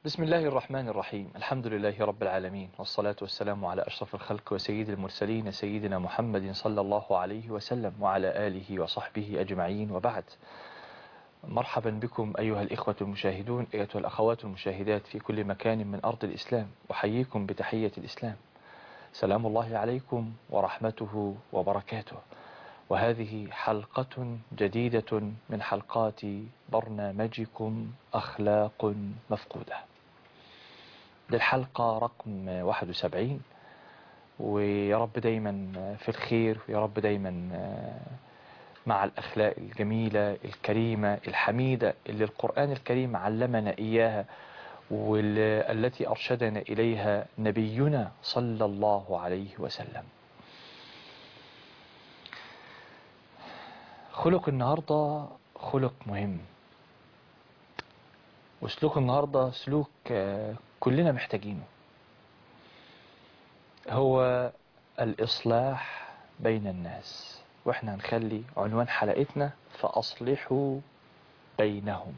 بسم الله الرحمن الرحيم الحمد لله رب العالمين والصلاة والسلام على أشرف الخلق وسيد المرسلين سيدنا محمد صلى الله عليه وسلم وعلى آله وصحبه أجمعين وبعد مرحبا بكم أيها الإخوة المشاهدون أيها الأخوات المشاهدات في كل مكان من أرض الإسلام أحييكم بتحية الإسلام سلام الله عليكم ورحمته وبركاته وهذه حلقة جديدة من حلقات برنامجكم أخلاق مفقودة دي الحلقة رقم 71 ويا رب دايما في الخير ويا رب دايما مع الأخلاق الجميلة الكريمة الحميدة اللي القرآن الكريم علمنا إياها والتي أرشدنا إليها نبينا صلى الله عليه وسلم خلق النهاردة خلق مهم وسلوك النهاردة سلوك كلنا محتاجينه هو الإصلاح بين الناس وإحنا هنخلي عنوان حلقتنا فأصلحوا بينهم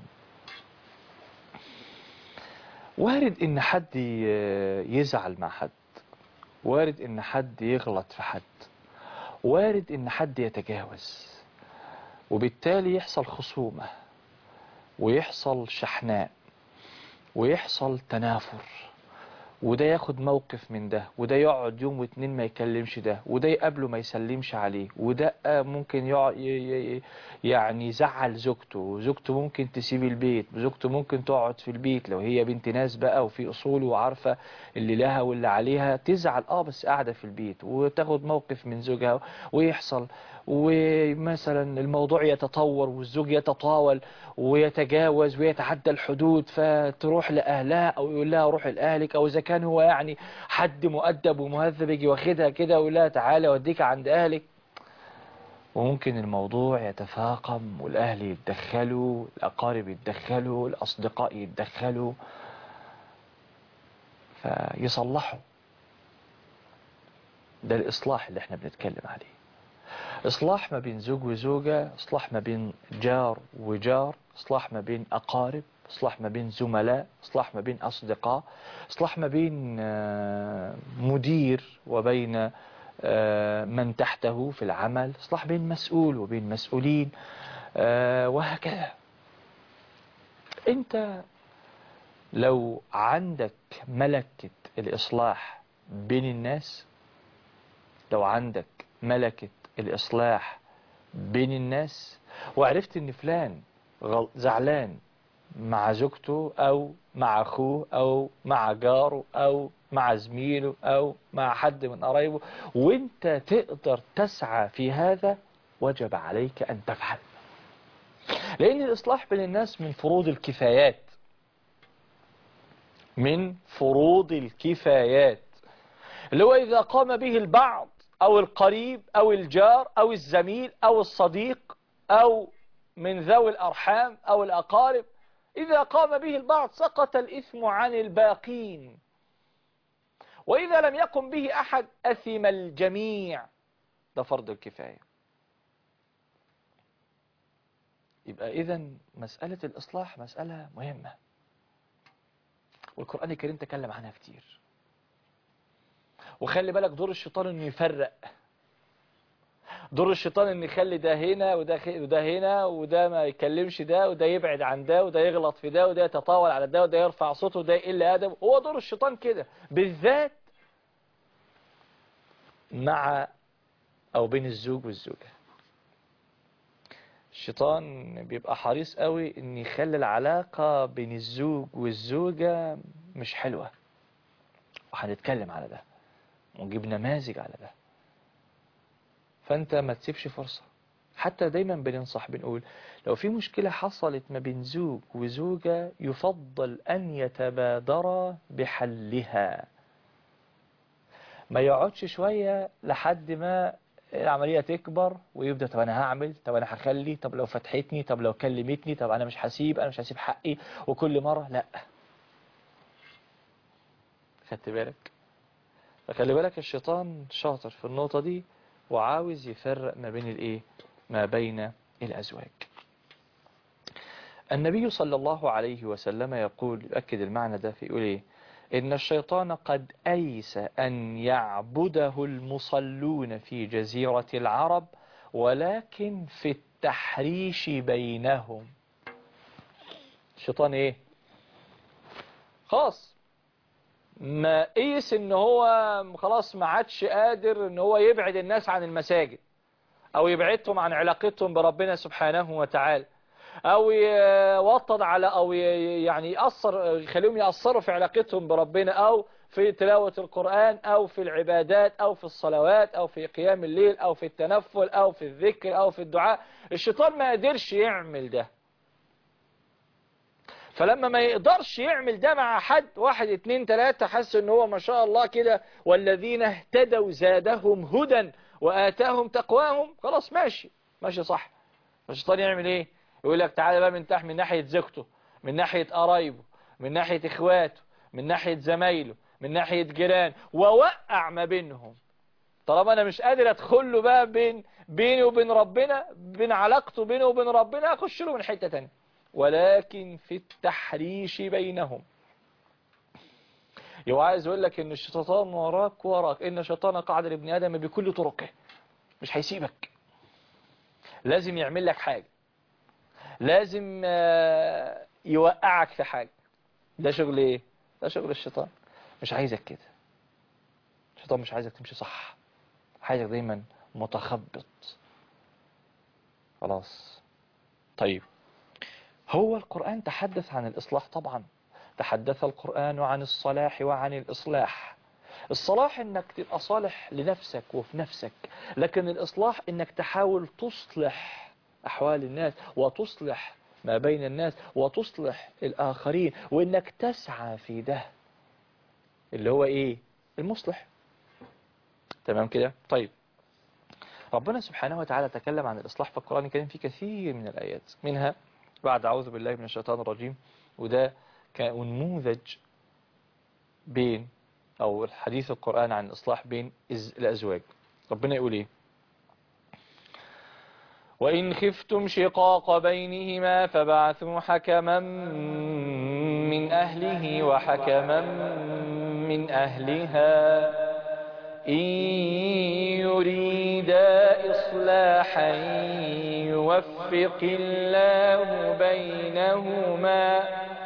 وارد إن حد يزعل مع حد وارد إن حد يغلط في حد وارد إن حد يتجاوز وبالتالي يحصل خصومة ويحصل شحناء ويحصل تنافر وده ياخد موقف من ده وده يقعد يوم واتنين ما يكلمش ده وده يقابله ما يسلمش عليه وده ممكن يقعد يعني يزعل زوجته وزوجته ممكن تسيب البيت وزوجته ممكن تقعد في البيت لو هي بنت ناس بقى وفي اصول وعارفة اللي لها واللي عليها تزعل اه بس قاعدة في البيت وتاخد موقف من زوجها ويحصل ومثلا الموضوع يتطور والزوج يتطاول ويتجاوز ويتعدى الحدود فتروح لأهلها أو يقول لها روح لأهلك أو إذا كان هو يعني حد مؤدب ومهذب يجي واخدها كده ويقول لها تعالى أوديك عند أهلك وممكن الموضوع يتفاقم والأهل يتدخلوا الأقارب يتدخلوا الأصدقاء يتدخلوا فيصلحوا ده الإصلاح اللي احنا بنتكلم عليه إصلاح ما بين زوج وزوجة إصلاح ما بين جار وجار إصلاح ما بين أقارب إصلاح ما بين زملاء إصلاح ما بين أصدقاء إصلاح ما بين مدير وبين من تحته في العمل إصلاح بين مسؤول وبين مسؤولين وهكذا أنت لو عندك ملكة الإصلاح بين الناس لو عندك ملكة الإصلاح بين الناس وعرفت ان فلان زعلان مع زوجته او مع اخوه او مع جاره او مع زميله او مع حد من قرايبه وانت تقدر تسعى في هذا وجب عليك ان تفعل لان الاصلاح بين الناس من فروض الكفايات من فروض الكفايات اللي هو اذا قام به البعض أو القريب أو الجار أو الزميل أو الصديق أو من ذوي الأرحام أو الأقارب إذا قام به البعض سقط الإثم عن الباقين وإذا لم يقم به أحد أثم الجميع ده فرض الكفاية يبقى إذا مسألة الإصلاح مسألة مهمة والقرآن الكريم تكلم عنها كتير وخلي بالك دور الشيطان انه يفرق دور الشيطان ان يخلي ده هنا وده وده هنا وده ما يكلمش ده وده يبعد عن ده وده يغلط في ده وده يتطاول على ده وده يرفع صوته وده يقل ادب هو دور الشيطان كده بالذات مع او بين الزوج والزوجه الشيطان بيبقى حريص قوي ان يخلي العلاقه بين الزوج والزوجه مش حلوه وهنتكلم على ده ونجيب نماذج على ده فانت ما تسيبش فرصة حتى دايما بننصح بنقول لو في مشكلة حصلت ما بين زوج وزوجة يفضل أن يتبادرا بحلها ما يقعدش شوية لحد ما العملية تكبر ويبدأ طب أنا هعمل طب أنا هخلي طب لو فتحتني طب لو كلمتني طب أنا مش هسيب أنا مش هسيب حقي وكل مرة لا خدت بالك فخلي بالك الشيطان شاطر في النقطة دي وعاوز يفرق ما بين الايه ما بين الازواج النبي صلى الله عليه وسلم يقول يؤكد المعنى ده في يقول ايه إن الشيطان قد أيس أن يعبده المصلون في جزيرة العرب ولكن في التحريش بينهم الشيطان ايه خلاص ما قيس ان هو خلاص ما عادش قادر ان هو يبعد الناس عن المساجد او يبعدهم عن علاقتهم بربنا سبحانه وتعالى او يوطد على او يعني يأثر يخليهم يأثروا في علاقتهم بربنا او في تلاوة القرآن او في العبادات او في الصلوات او في قيام الليل او في التنفل او في الذكر او في الدعاء الشيطان ما قدرش يعمل ده فلما ما يقدرش يعمل ده مع حد واحد اتنين تلاتة حس ان هو ما شاء الله كده والذين اهتدوا زادهم هدى وآتاهم تقواهم خلاص ماشي ماشي صح الشيطان يعمل ايه يقول لك تعالى بقى من تحت من ناحية زوجته من ناحية قرايبه من ناحية اخواته من ناحية زمايله من ناحية جيران ووقع ما بينهم طالما انا مش قادر ادخل له بقى بين بيني وبين ربنا بين علاقته بينه وبين ربنا اخش له من حتة تانية ولكن في التحريش بينهم يو عايز يقول لك ان الشيطان وراك وراك ان الشيطان قاعد لابن ادم بكل طرقه مش هيسيبك لازم يعمل لك حاجة لازم يوقعك في حاجة ده شغل ايه ده شغل الشيطان مش عايزك كده الشيطان مش عايزك تمشي صح عايزك دايما متخبط خلاص طيب هو القرآن تحدث عن الإصلاح طبعا تحدث القرآن عن الصلاح وعن الإصلاح الصلاح انك تبقى صالح لنفسك وفي نفسك لكن الإصلاح انك تحاول تصلح أحوال الناس وتصلح ما بين الناس وتصلح الآخرين وانك تسعى في ده اللي هو ايه المصلح تمام كده طيب ربنا سبحانه وتعالى تكلم عن الإصلاح في القرآن الكريم في كثير من الآيات منها بعد أعوذ بالله من الشيطان الرجيم وده كنموذج بين أو الحديث القرآن عن الإصلاح بين الأزواج ربنا يقول إيه وإن خفتم شقاق بينهما فبعثوا حكما من أهله وحكما من أهلها إن يريدا إصلاحا يوفق الله بينهما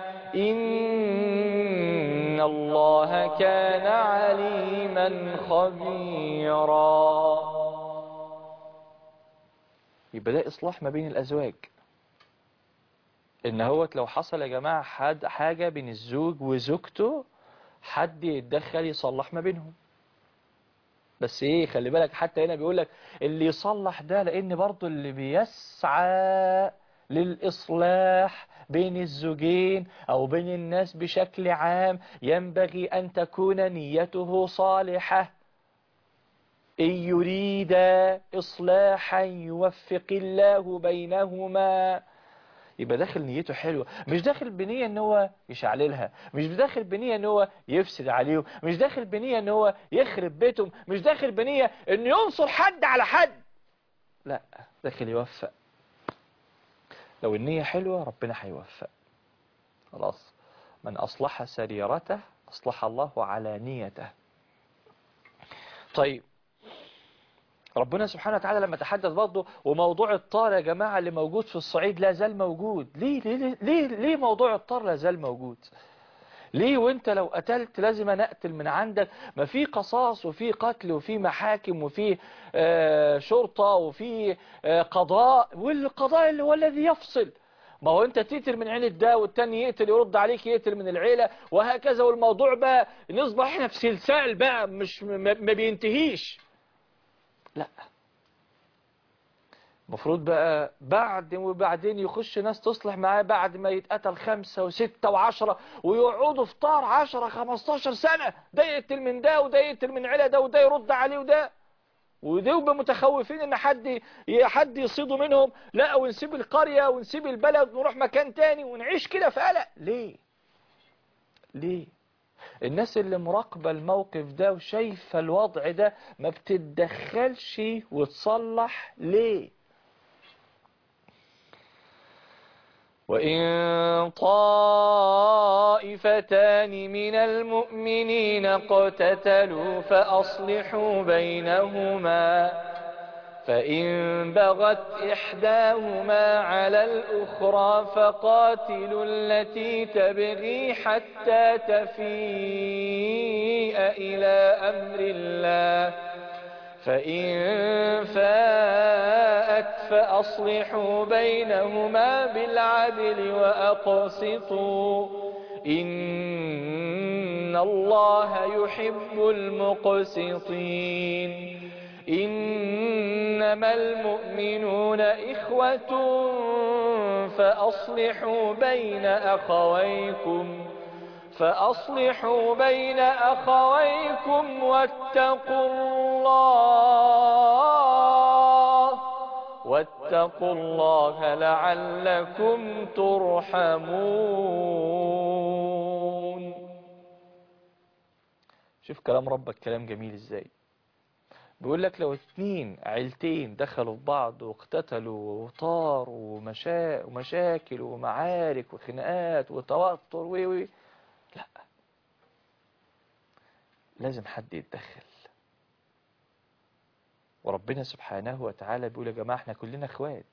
إن الله كان عليما خبيرا يبقى ده إصلاح ما بين الأزواج إن هو لو حصل يا جماعة حد حاجة بين الزوج وزوجته حد يتدخل يصلح ما بينهم بس ايه خلي بالك حتى هنا بيقول لك اللي يصلح ده لان برضو اللي بيسعى للإصلاح بين الزوجين أو بين الناس بشكل عام ينبغي أن تكون نيته صالحة إن يريد إصلاحا يوفق الله بينهما يبقى داخل نيته حلوة مش داخل بنية ان هو يشعللها مش داخل بنية ان هو يفسد عليهم مش داخل بنية ان هو يخرب بيتهم مش داخل بنية ان ينصر حد على حد لا داخل يوفق لو النية حلوة ربنا هيوفق خلاص من أصلح سريرته أصلح الله على نيته طيب ربنا سبحانه وتعالى لما تحدث برضه وموضوع الطار يا جماعة اللي موجود في الصعيد لا زال موجود ليه ليه ليه, ليه موضوع الطار لا زال موجود ليه وانت لو قتلت لازم انا اقتل من عندك ما في قصاص وفي قتل وفي محاكم وفي آه شرطة وفي آه قضاء والقضاء اللي هو الذي يفصل ما هو انت تقتل من عيلة ده والتاني يقتل يرد عليك يقتل من العيلة وهكذا والموضوع بقى نصبح احنا في سلسال بقى مش ما بينتهيش لا المفروض بقى بعد وبعدين يخش ناس تصلح معاه بعد ما يتقتل خمسة وستة وعشرة ويقعدوا في طار عشرة خمستاشر سنة ده يقتل من ده وده يقتل من عيلة ده وده يرد عليه وده وده متخوفين ان حد حد يصيدوا منهم لا ونسيب القرية ونسيب البلد ونروح مكان تاني ونعيش كده في قلق ليه ليه الناس اللي مراقبة الموقف ده وشايفة الوضع ده ما بتتدخلش وتصلح ليه وإن طائفتان من المؤمنين اقتتلوا فأصلحوا بينهما فإن بغت إحداهما على الأخرى فقاتلوا التي تبغي حتى تفيء إلى أمر الله فإن فاءت فأصلحوا بينهما بالعدل وأقسطوا إن الله يحب المقسطين إنما المؤمنون إخوة فأصلحوا بين أخويكم فأصلحوا بين أخويكم واتقوا الله واتقوا الله لعلكم ترحمون شوف كلام ربك كلام جميل ازاي بيقول لك لو اتنين عيلتين دخلوا في بعض واقتتلوا وطاروا ومشا... ومشاكل ومعارك وخناقات وتوتر وي وي لا لازم حد يتدخل وربنا سبحانه وتعالى بيقول يا جماعة احنا كلنا اخوات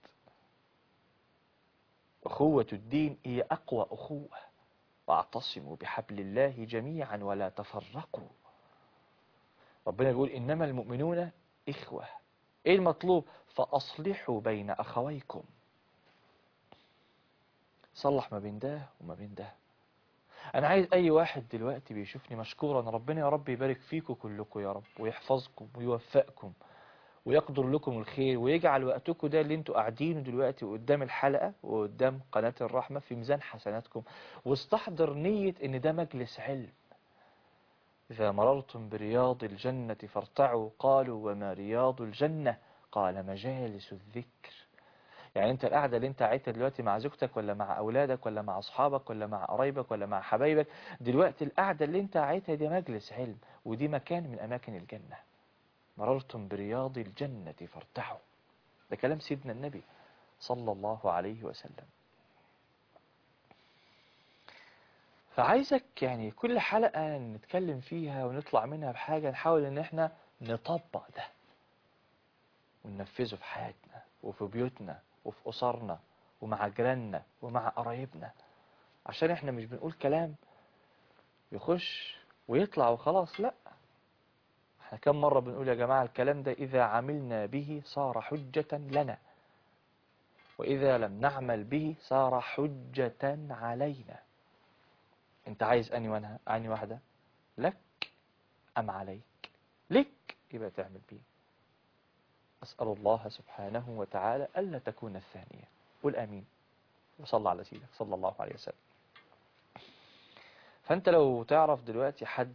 أخوة الدين هي أقوى أخوة واعتصموا بحبل الله جميعا ولا تفرقوا ربنا بيقول إنما المؤمنون إخوة إيه المطلوب فأصلحوا بين أخويكم صلح ما بين ده وما بين ده أنا عايز أي واحد دلوقتي بيشوفني مشكورا ربنا يا رب يبارك فيكم كلكم يا رب ويحفظكم ويوفقكم ويقدر لكم الخير ويجعل وقتكم ده اللي انتوا قاعدينه دلوقتي قدام الحلقة وقدام قناة الرحمة في ميزان حسناتكم واستحضر نية ان ده مجلس علم إذا مررتم برياض الجنة فارتعوا قالوا وما رياض الجنة قال مجالس الذكر يعني انت القعدة اللي انت قاعدها دلوقتي مع زوجتك ولا مع اولادك ولا مع اصحابك ولا مع قرايبك ولا مع حبايبك دلوقتي القعدة اللي انت قاعدها دي مجلس علم ودي مكان من اماكن الجنة مررتم برياض الجنة فارتعوا ده كلام سيدنا النبي صلى الله عليه وسلم فعايزك يعني كل حلقة نتكلم فيها ونطلع منها بحاجة نحاول ان احنا نطبق ده وننفذه في حياتنا وفي بيوتنا وفي أسرنا ومع جيراننا ومع قرايبنا عشان احنا مش بنقول كلام يخش ويطلع وخلاص لا احنا كم مرة بنقول يا جماعة الكلام ده إذا عملنا به صار حجة لنا وإذا لم نعمل به صار حجة علينا انت عايز أني وانها أني واحدة لك أم عليك لك يبقى تعمل بيه أسأل الله سبحانه وتعالى ألا تكون الثانية قل آمين وصلى على سيدك صلى الله عليه وسلم فأنت لو تعرف دلوقتي حد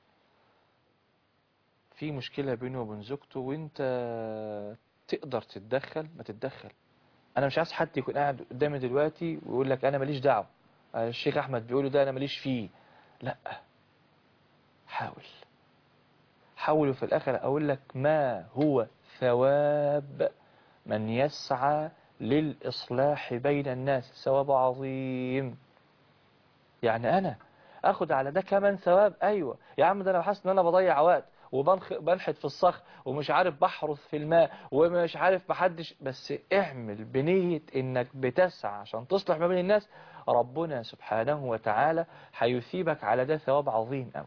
في مشكلة بينه وبين زوجته وانت تقدر تتدخل ما تتدخل انا مش عايز حد يكون قاعد قدامي دلوقتي ويقول لك انا ماليش دعوة الشيخ احمد بيقوله ده انا ماليش فيه لا حاول حاول وفي الاخر اقول لك ما هو ثواب من يسعى للإصلاح بين الناس ثواب عظيم يعني أنا أخد على ده كمان ثواب أيوة يا عم ده أنا حاسس إن أنا بضيع وقت وبنحت في الصخر ومش عارف بحرث في الماء ومش عارف محدش بس اعمل بنية إنك بتسعى عشان تصلح ما بين الناس ربنا سبحانه وتعالى هيثيبك على ده ثواب عظيم قوي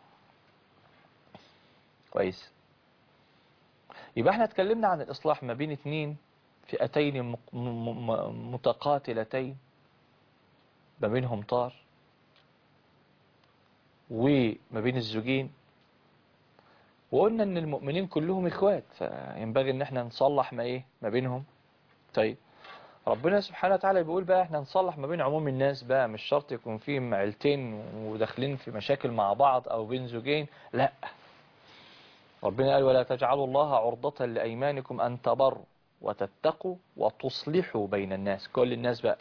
كويس يبقى احنا اتكلمنا عن الإصلاح ما بين اتنين فئتين متقاتلتين ما بينهم طار وما بين الزوجين وقلنا ان المؤمنين كلهم اخوات فينبغي ان احنا نصلح ما ايه ما بينهم طيب ربنا سبحانه وتعالى بيقول بقى احنا نصلح ما بين عموم الناس بقى مش شرط يكون فيهم عيلتين وداخلين في مشاكل مع بعض او بين زوجين لا ربنا قال ولا تجعلوا الله عرضة لأيمانكم أن تبروا وتتقوا وتصلحوا بين الناس كل الناس بقى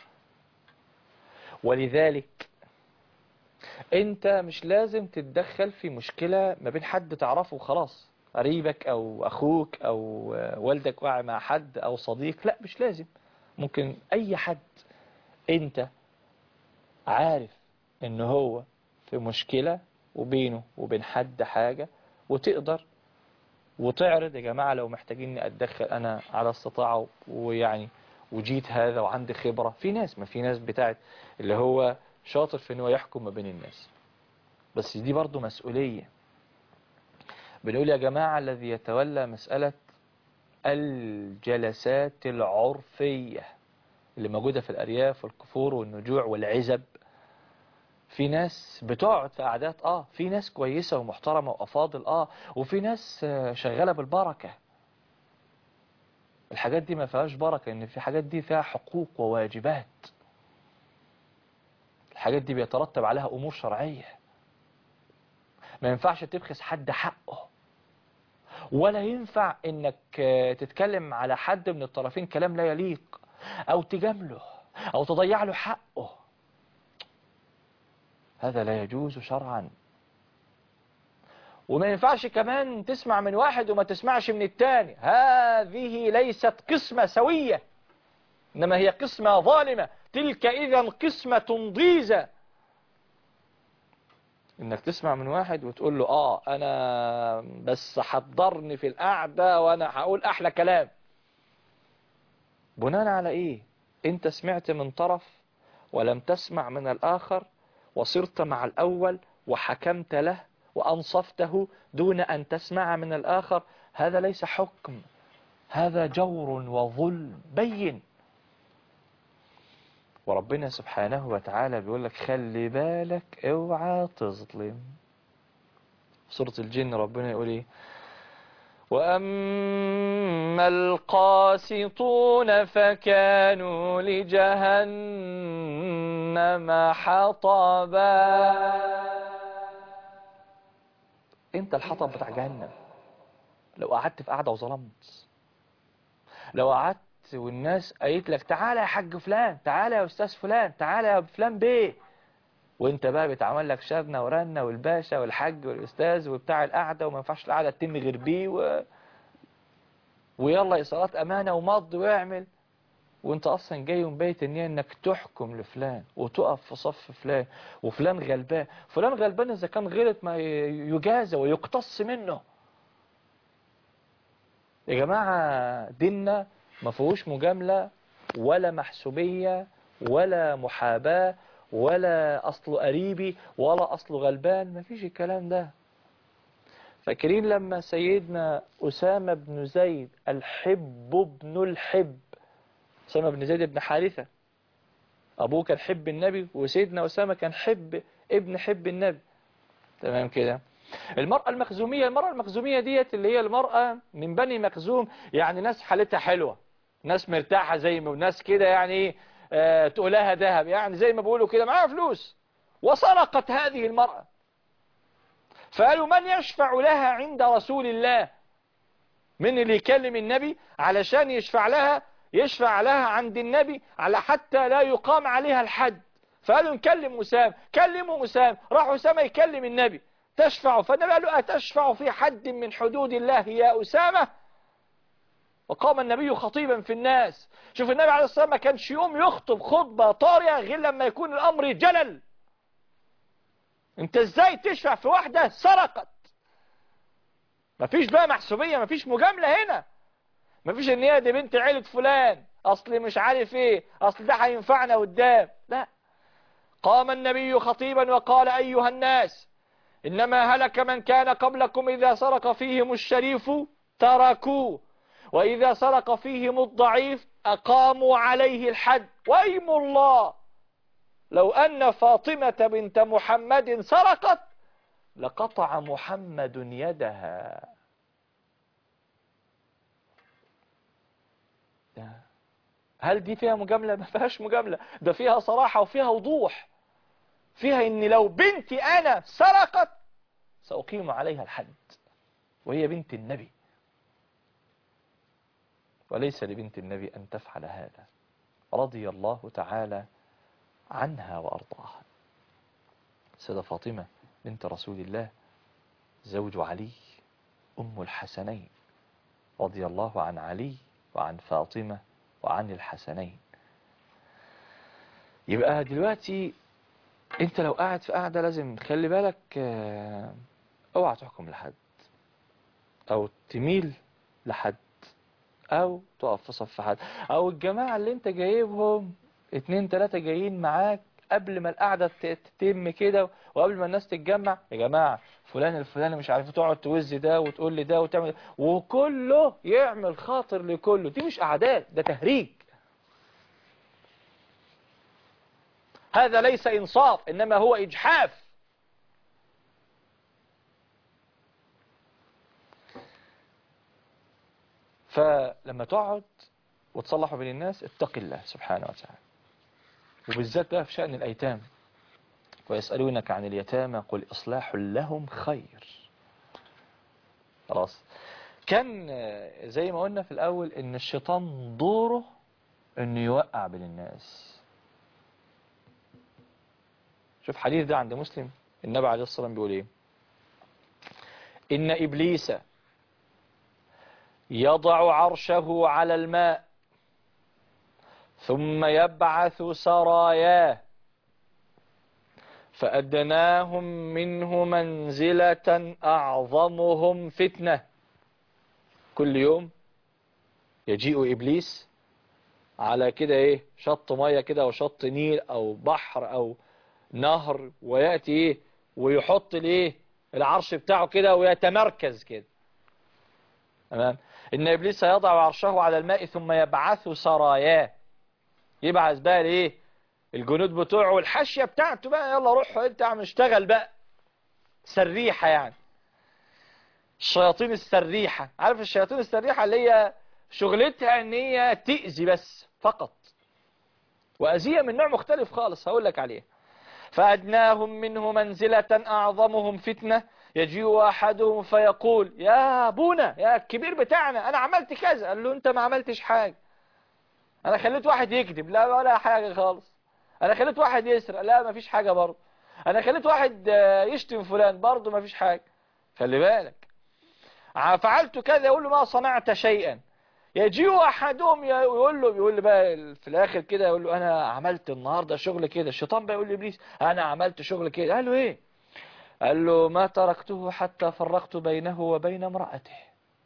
ولذلك انت مش لازم تتدخل في مشكلة ما بين حد تعرفه خلاص قريبك او اخوك او والدك واقع مع حد او صديق لا مش لازم ممكن اي حد انت عارف ان هو في مشكلة وبينه وبين حد حاجة وتقدر وتعرض يا جماعة لو محتاجين اتدخل انا على استطاعة ويعني وجيت هذا وعندي خبرة في ناس ما في ناس بتاعت اللي هو شاطر في ان هو يحكم ما بين الناس بس دي برضو مسؤولية بنقول يا جماعة الذي يتولى مسألة الجلسات العرفية اللي موجودة في الأرياف والكفور والنجوع والعزب في ناس بتقعد في قعدات اه في ناس كويسة ومحترمة وأفاضل اه وفي ناس آه، شغالة بالبركة الحاجات دي ما فيهاش بركة ان في حاجات دي فيها حقوق وواجبات الحاجات دي بيترتب عليها أمور شرعية ما ينفعش تبخس حد حقه ولا ينفع انك آه، تتكلم على حد من الطرفين كلام لا يليق او تجامله او تضيع له حقه هذا لا يجوز شرعا وما ينفعش كمان تسمع من واحد وما تسمعش من التاني هذه ليست قسمة سوية إنما هي قسمة ظالمة تلك إذا قسمة ضيزة إنك تسمع من واحد وتقول له آه أنا بس حضرني في القعدة وأنا هقول أحلى كلام بناء على إيه أنت سمعت من طرف ولم تسمع من الآخر وصرت مع الأول وحكمت له وأنصفته دون أن تسمع من الآخر هذا ليس حكم هذا جور وظلم بين وربنا سبحانه وتعالى بيقول لك خلي بالك اوعى تظلم سورة الجن ربنا يقول ايه وأما القاسطون فكانوا لجهنم حطبا انت الحطب بتاع جهنم لو قعدت في قعدة وظلمت لو قعدت والناس قالت لك تعالى يا حاج فلان تعالى يا استاذ فلان تعالى يا فلان بيه وانت بقى بيتعمل لك شبنه ورنه والباشا والحاج والاستاذ وبتاع القعده وما ينفعش القعده تتم غير بيه و... ويلا ايصالات امانه ومض واعمل وانت اصلا جاي ومبيت النية انك تحكم لفلان وتقف في صف فلان وفلان غلبان فلان غلبان اذا كان غلط ما يجازى ويقتص منه يا جماعة ديننا ما فيهوش مجاملة ولا محسوبية ولا محاباة ولا أصله قريبي ولا أصله غلبان ما فيش الكلام ده فاكرين لما سيدنا أسامة بن زيد الحب بن الحب أسامة بن زيد بن حارثة أبوه كان حب النبي وسيدنا أسامة كان حب ابن حب النبي تمام كده المرأة المخزومية المرأة المخزومية ديت اللي هي المرأة من بني مخزوم يعني ناس حالتها حلوة ناس مرتاحة زي ما ناس كده يعني ايه آه تقولها ذهب يعني زي ما بيقولوا كده معاها فلوس وسرقت هذه المرأة فقالوا من يشفع لها عند رسول الله من اللي يكلم النبي علشان يشفع لها يشفع لها عند النبي على حتى لا يقام عليها الحد فقالوا نكلم مسام كلموا مسام راح أسامة يكلم النبي تشفع فالنبي قال له أتشفع في حد من حدود الله يا أسامة وقام النبي خطيبا في الناس شوف النبي عليه الصلاة والسلام ما كانش يوم يخطب خطبة طارئة غير لما يكون الأمر جلل انت ازاي تشفع في واحدة سرقت مفيش بقى محسوبية مفيش مجاملة هنا مفيش ان هي دي بنت عيلة فلان اصل مش عارف ايه اصل ده هينفعنا قدام لا قام النبي خطيبا وقال ايها الناس انما هلك من كان قبلكم اذا سرق فيهم الشريف تركوه واذا سرق فيهم الضعيف اقاموا عليه الحد وايم الله لو ان فاطمة بنت محمد سرقت لقطع محمد يدها هل دي فيها مجاملة ما فيهاش مجاملة ده فيها صراحة وفيها وضوح فيها ان لو بنتي انا سرقت سأقيم عليها الحد وهي بنت النبي وليس لبنت النبي أن تفعل هذا رضي الله تعالى عنها وأرضاها سيدة فاطمة بنت رسول الله زوج علي أم الحسنين رضي الله عن علي وعن فاطمة وعن الحسنين يبقى دلوقتي انت لو قاعد في قاعدة لازم تخلي بالك آه، اوعى تحكم لحد او تميل لحد او تقف في صف حد او الجماعة اللي انت جايبهم اتنين تلاتة جايين معاك قبل ما القعدة ت- تتم كده وقبل ما الناس تتجمع يا جماعة فلان الفلاني مش عارف تقعد توز ده وتقول لي ده وتعمل ده وكله يعمل خاطر لكله دي مش قعدات ده تهريج هذا ليس إنصاف إنما هو إجحاف فلما تقعد وتصلح بين الناس اتق الله سبحانه وتعالى وبالذات بقى في شأن الأيتام ويسألونك عن اليتامى قل إصلاح لهم خير خلاص كان آه، زي ما قلنا في الأول إن الشيطان دوره إنه يوقع بين الناس شوف حديث ده عند مسلم النبي عليه الصلاة والسلام بيقول إيه إن إبليس يضع عرشه على الماء ثم يبعث سراياه فأدناهم منه منزلة أعظمهم فتنة كل يوم يجيء إبليس على كده إيه شط مية كده أو شط نيل أو بحر أو نهر ويأتي إيه ويحط الإيه العرش بتاعه كده ويتمركز كده تمام إن إبليس يضع عرشه على الماء ثم يبعث سراياه يبعث بقى الايه الجنود بتوعه والحاشيه بتاعته بقى يلا روح انت عم اشتغل بقى سريحه يعني الشياطين السريحه عارف الشياطين السريحه اللي هي شغلتها ان هي تأذي بس فقط وأذية من نوع مختلف خالص هقول لك عليه فأدناهم منه منزلة أعظمهم فتنة يجيء أحدهم فيقول يا أبونا يا الكبير بتاعنا أنا عملت كذا قال له أنت ما عملتش حاجة انا خليت واحد يكذب لا ولا حاجة خالص انا خليت واحد يسرق لا ما فيش حاجة برضه انا خليت واحد آه، يشتم فلان برضه ما فيش حاجة خلي بالك ع- فعلت كذا يقول له ما صنعت شيئا يجيء احدهم ي- يقول له يقول له بقى ال- في الاخر كده يقول له انا عملت النهارده شغل كده الشيطان بقى يقول لابليس انا عملت شغل كده قال له ايه قال له ما تركته حتى فرقت بينه وبين امرأته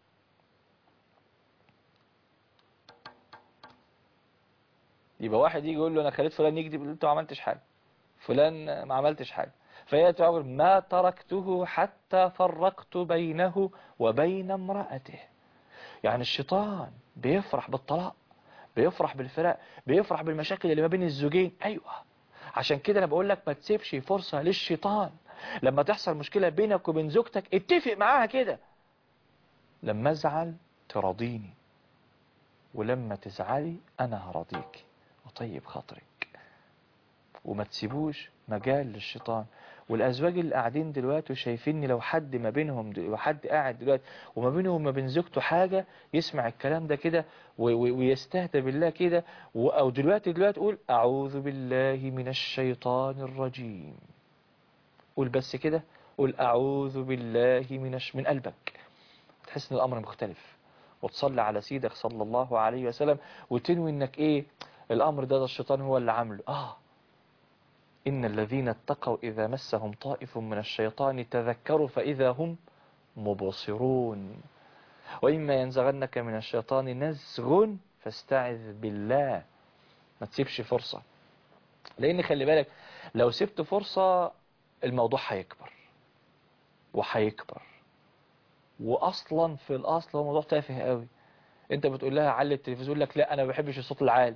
يبقى واحد يجي يقول له انا خليت فلان يكذب يقول له انت ما عملتش حاجه فلان ما عملتش حاجه فياتي يقول ما تركته حتى فرقت بينه وبين امرأته يعني الشيطان بيفرح بالطلاق بيفرح بالفراق بيفرح بالمشاكل اللي ما بين الزوجين ايوه عشان كده انا بقول لك ما تسيبش فرصه للشيطان لما تحصل مشكله بينك وبين زوجتك اتفق معاها كده لما ازعل تراضيني ولما تزعلي انا هراضيك وطيب خاطرك وما تسيبوش مجال للشيطان والازواج اللي قاعدين دلوقتي وشايفيني لو حد ما بينهم دل... وحد قاعد دلوقتي وما بينهم وما بين زوجته حاجه يسمع الكلام ده كده و... و... ويستهدى بالله كده و... او دلوقتي دلوقتي قول اعوذ بالله من الشيطان الرجيم قول بس كده قول اعوذ بالله من الش... من قلبك تحس ان الامر مختلف وتصلي على سيدك صلى الله عليه وسلم وتنوي انك ايه الامر ده, ده الشيطان هو اللي عامله اه إن الذين اتقوا إذا مسهم طائف من الشيطان تذكروا فإذا هم مبصرون وإما ينزغنك من الشيطان نزغ فاستعذ بالله ما تسيبش فرصة لأن خلي بالك لو سبت فرصة الموضوع هيكبر وهيكبر وأصلا في الأصل هو موضوع تافه قوي انت بتقول لها علي التلفزيون لك لا انا ما بحبش الصوت العالي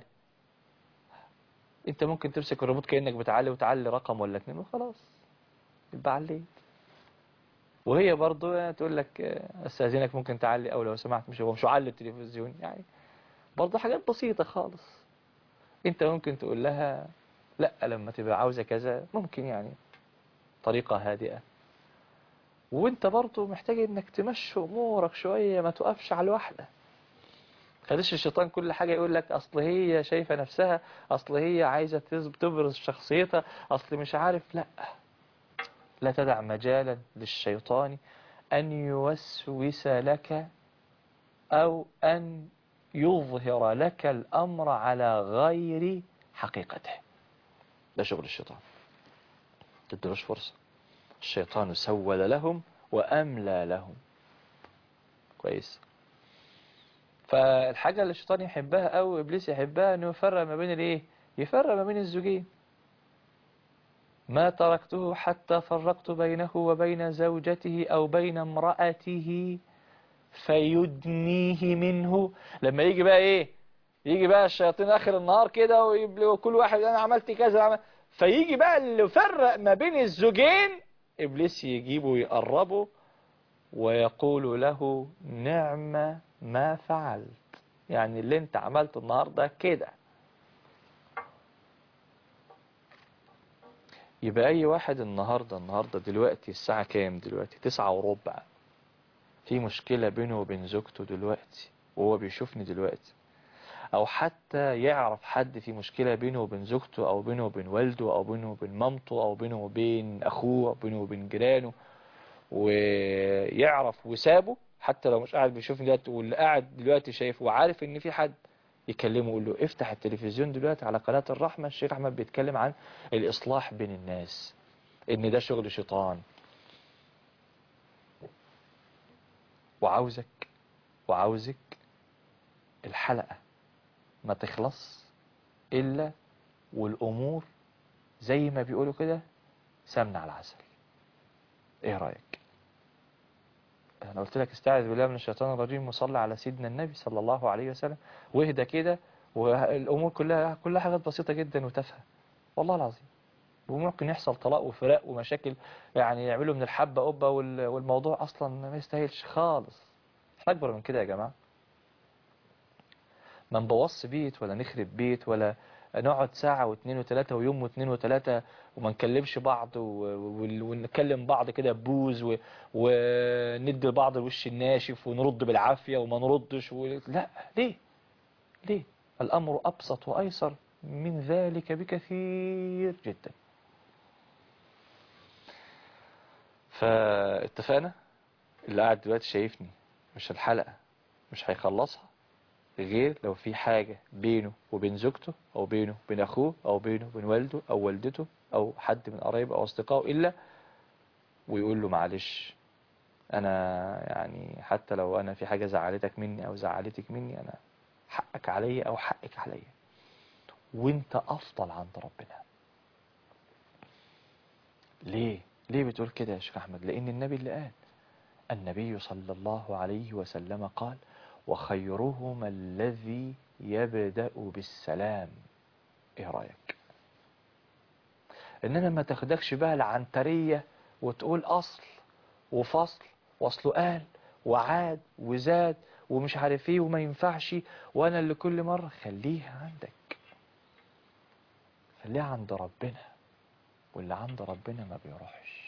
انت ممكن تمسك الريموت كأنك بتعلي وتعلي رقم ولا اتنين وخلاص يبقى عليت وهي برضو تقول لك آه، استاذنك ممكن تعلي او لو سمحت مش هو مش علي التلفزيون يعني برضو حاجات بسيطة خالص انت ممكن تقول لها لا لما تبقى عاوزة كذا ممكن يعني طريقة هادئة وانت برضو محتاج انك تمشي امورك شوية ما تقفش على الواحدة خليش الشيطان كل حاجة يقول لك أصل هي شايفة نفسها أصل هي عايزة تز- تبرز شخصيتها أصل مش عارف لا لا تدع مجالا للشيطان أن يوسوس لك أو أن يظهر لك الأمر على غير حقيقته ده شغل الشيطان تدلوش فرصة الشيطان سول لهم وأملى لهم كويس فالحاجة اللي الشيطان يحبها أو إبليس يحبها أنه يفرق ما بين الإيه يفرق ما بين الزوجين ما تركته حتى فرقت بينه وبين زوجته أو بين امرأته فيدنيه منه لما يجي بقى إيه يجي بقى الشياطين آخر النهار كده وكل واحد أنا عملت كذا عمل فيجي بقى اللي يفرق ما بين الزوجين إبليس يجيبه ويقربه ويقول له نعم ما فعلت يعني اللي انت عملته النهاردة كده يبقى اي واحد النهاردة النهاردة دلوقتي الساعة كام دلوقتي تسعة وربع في مشكلة بينه وبين زوجته دلوقتي وهو بيشوفني دلوقتي او حتى يعرف حد في مشكلة بينه وبين زوجته او بينه وبين والده او بينه وبين مامته او بينه وبين اخوه او بينه وبين جيرانه ويعرف وسابه حتى لو مش قاعد بيشوفني دلوقتي واللي قاعد دلوقتي شايف وعارف ان في حد يكلمه يقول له افتح التلفزيون دلوقتي على قناة الرحمة الشيخ احمد بيتكلم عن الاصلاح بين الناس ان ده شغل شيطان وعاوزك وعاوزك الحلقة ما تخلص الا والامور زي ما بيقولوا كده سمنة على العسل ايه رأيك انا قلت لك استعذ بالله من الشيطان الرجيم وصلي على سيدنا النبي صلى الله عليه وسلم واهدى كده والامور كلها كلها حاجات بسيطة جدا وتافهه والله العظيم وممكن يحصل طلاق وفراق ومشاكل يعني يعملوا من الحبة قبة والموضوع اصلا ما يستاهلش خالص احنا اكبر من كده يا جماعة ما نبوظش بيت ولا نخرب بيت ولا نقعد ساعة واثنين وثلاثة ويوم واثنين وثلاثة وما نكلمش بعض ونكلم بعض كده بوز و... وندي لبعض الوش الناشف ونرد بالعافية وما نردش و... لا ليه ليه الأمر أبسط وأيسر من ذلك بكثير جدا فاتفقنا اللي قاعد دلوقتي شايفني مش الحلقة مش هيخلصها غير لو في حاجة بينه وبين زوجته أو بينه وبين أخوه أو بينه وبين والده أو والدته أو حد من قرايبه أو أصدقائه إلا ويقول له معلش أنا يعني حتى لو أنا في حاجة زعلتك مني أو زعلتك مني أنا حقك عليا أو حقك عليا وانت أفضل عند ربنا ليه؟ ليه بتقول كده يا شيخ أحمد؟ لأن النبي اللي قال النبي صلى الله عليه وسلم قال وخيرهما الذي يبدأ بالسلام ايه رأيك انما ما تاخدكش بقى العنترية وتقول اصل وفصل واصله قال وعاد وزاد ومش عارف ايه وما ينفعش وانا اللي كل مرة خليها عندك خليها عند ربنا واللي عند ربنا ما بيروحش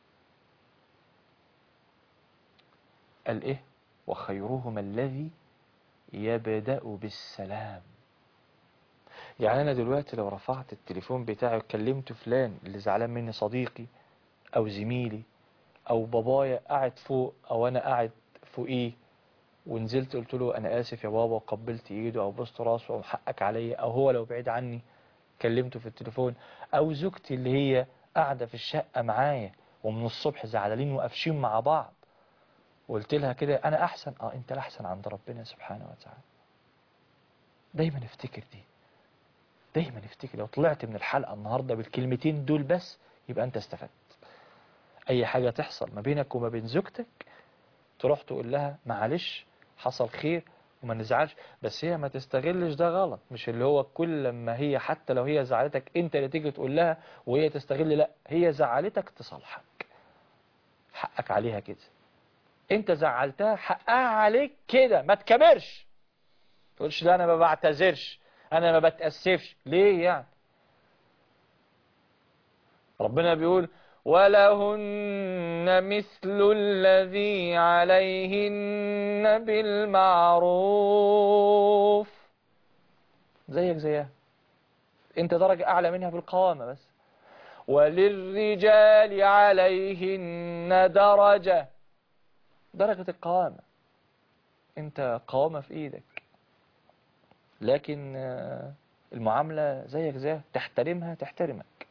قال ايه وخيرهما الذي يبدأ بالسلام يعني أنا دلوقتي لو رفعت التليفون بتاعي وكلمت فلان اللي زعلان مني صديقي أو زميلي أو بابايا قاعد فوق أو أنا قاعد فوقيه ونزلت قلت له أنا آسف يا بابا وقبلت إيده أو بوست راسه أو حقك عليا أو هو لو بعيد عني كلمته في التليفون أو زوجتي اللي هي قاعدة في الشقة معايا ومن الصبح زعلانين وقافشين مع بعض وقلت لها كده انا احسن اه انت الاحسن عند ربنا سبحانه وتعالى دايما افتكر دي دايما افتكر لو طلعت من الحلقة النهاردة بالكلمتين دول بس يبقى انت استفدت اي حاجة تحصل ما بينك وما بين زوجتك تروح تقول لها معلش حصل خير وما نزعلش بس هي ما تستغلش ده غلط مش اللي هو كل لما هي حتى لو هي زعلتك انت اللي تيجي تقول لها وهي تستغل لا هي زعلتك تصالحك حقك عليها كده انت زعلتها حقها عليك كده ما تكبرش تقولش لا انا ما بعتذرش انا ما بتأسفش ليه يعني ربنا بيقول ولهن مثل الذي عليهن بالمعروف زيك زيها انت درجة اعلى منها في القوامة بس وللرجال عليهن درجة درجة القوامة انت قوامة في ايدك لكن المعاملة زيك زيها تحترمها تحترمك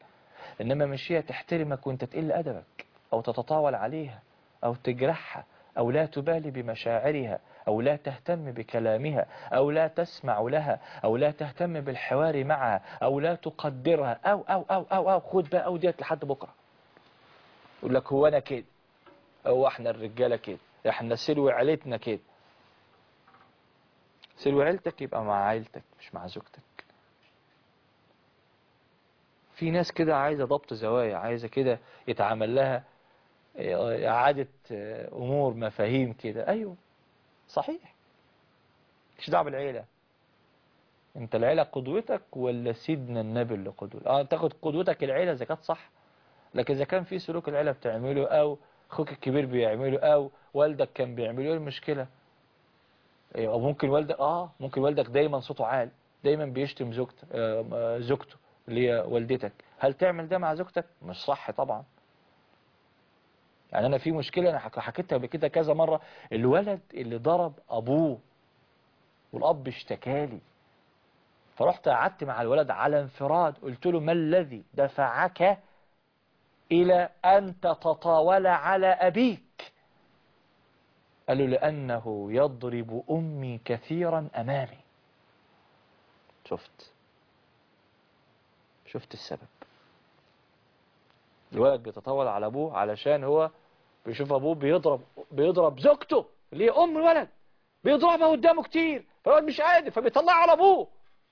إنما مش هي تحترمك وانت تقل أدبك أو تتطاول عليها أو تجرحها أو لا تبالي بمشاعرها أو لا تهتم بكلامها أو لا تسمع لها أو لا تهتم بالحوار معها أو لا تقدرها أو أو أو أو, أو خد بقى أو ديت لحد بكرة يقول لك هو أنا كده هو احنا الرجالة كده احنا سلو عيلتنا كده سلو عيلتك يبقى مع عيلتك مش مع زوجتك في ناس كده عايزة ضبط زوايا عايزة كده يتعامل لها إعادة أمور مفاهيم كده أيوه صحيح مش دعوه بالعيلة انت العيلة قدوتك ولا سيدنا النبي اللي قدوتك اه تاخد قدوتك العيلة اذا كانت صح لكن اذا كان في سلوك العيلة بتعمله او اخوك الكبير بيعمله او والدك كان بيعمله ايه المشكلة او ممكن والدك اه ممكن والدك دايما صوته عالي دايما بيشتم زوجته آه زوجته اللي هي والدتك هل تعمل ده مع زوجتك مش صح طبعا يعني انا في مشكلة انا حكيتها بكده كذا مرة الولد اللي ضرب ابوه والاب اشتكالي فرحت قعدت مع الولد على انفراد قلت له ما الذي دفعك الى ان تتطاول على ابيك قال له لانه يضرب امي كثيرا امامي شفت شفت السبب الولد بيتطاول على ابوه علشان هو بيشوف ابوه بيضرب بيضرب زوجته اللي هي ام الولد بيضربها قدامه كتير فالولد مش قادر فبيطلعها على ابوه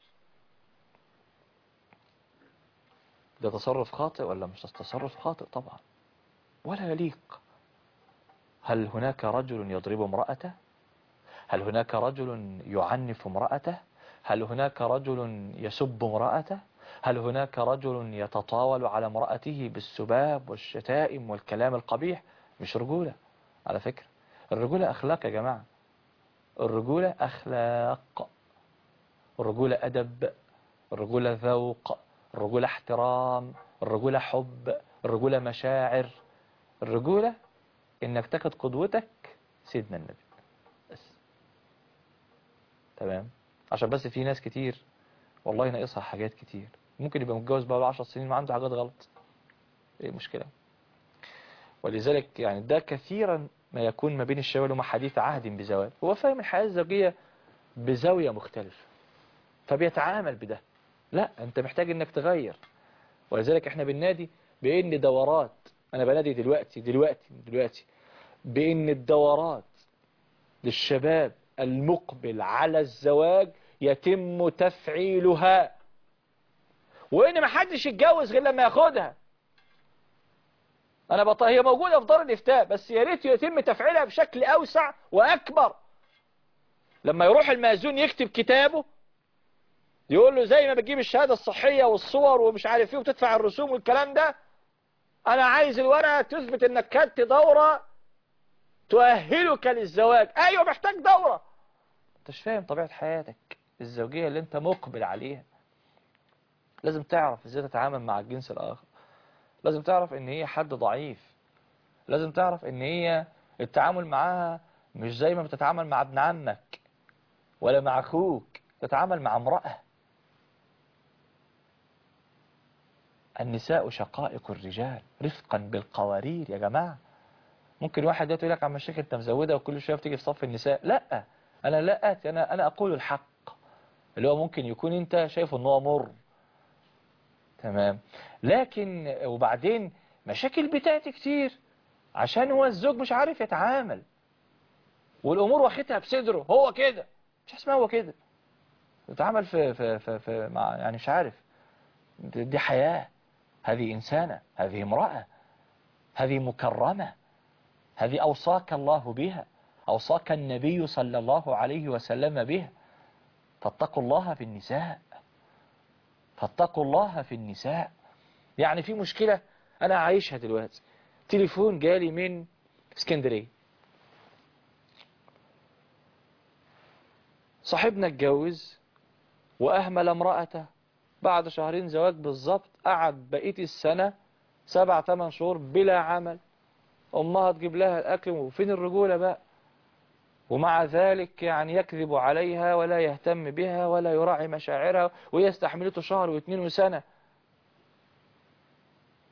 ده تصرف خاطئ ولا مش تصرف خاطئ طبعا ولا يليق هل هناك رجل يضرب امرأته هل هناك رجل يعنف امرأته هل هناك رجل يسب امرأته هل هناك رجل يتطاول على امرأته بالسباب والشتائم والكلام القبيح مش رجولة على فكرة الرجولة أخلاق يا جماعة الرجولة أخلاق الرجولة أدب الرجولة ذوق الرجولة احترام الرجولة حب الرجولة مشاعر الرجولة انك تاخد قدوتك سيدنا النبي بس تمام عشان بس في ناس كتير والله ناقصها حاجات كتير ممكن يبقى متجوز بقى 10 سنين وعنده حاجات غلط ايه المشكلة ولذلك يعني ده كثيرا ما يكون ما بين الشباب وما حديث عهد بزواج هو فاهم الحياة الزوجية بزاوية مختلفة فبيتعامل بده لا انت محتاج انك تغير ولذلك احنا بننادي بان دورات انا بنادي دلوقتي دلوقتي دلوقتي بان الدورات للشباب المقبل على الزواج يتم تفعيلها وان ما حدش يتجوز غير لما ياخدها انا بط... هي موجودة في دار الافتاء بس يا ريت يتم تفعيلها بشكل اوسع واكبر لما يروح المأذون يكتب كتابه يقول له زي ما بتجيب الشهادة الصحية والصور ومش عارف ايه وتدفع الرسوم والكلام ده انا عايز الورقة تثبت انك خدت دورة تؤهلك للزواج ايوه محتاج دورة انت مش فاهم طبيعة حياتك الزوجية اللي انت مقبل عليها لازم تعرف ازاي تتعامل مع الجنس الاخر لازم تعرف ان هي حد ضعيف لازم تعرف ان هي التعامل معاها مش زي ما بتتعامل مع ابن عمك ولا مع اخوك تتعامل مع امرأة النساء شقائق الرجال رفقا بالقوارير يا جماعة ممكن واحد يقول لك عم الشيخ انت مزودة وكل شوية بتيجي في صف النساء لا انا لا اتي انا انا اقول الحق اللي هو ممكن يكون انت شايفه ان هو مر تمام لكن وبعدين مشاكل بتاعتي كتير عشان هو الزوج مش عارف يتعامل والامور واخدها بصدره هو كده مش اسمها هو كده يتعامل في, في, في, في مع يعني مش عارف دي حياة هذه إنسانة هذه امرأة هذه مكرمة هذه أوصاك الله بها أوصاك النبي صلى الله عليه وسلم بها فاتقوا الله في النساء فاتقوا الله في النساء يعني في مشكلة أنا عايشها دلوقتي تليفون جالي من اسكندرية صاحبنا اتجوز وأهمل امرأته بعد شهرين زواج بالظبط قعد بقية السنة سبع ثمان شهور بلا عمل أمها تجيب لها الأكل وفين الرجولة بقى ومع ذلك يعني يكذب عليها ولا يهتم بها ولا يراعي مشاعرها وهي استحملته شهر واثنين وسنة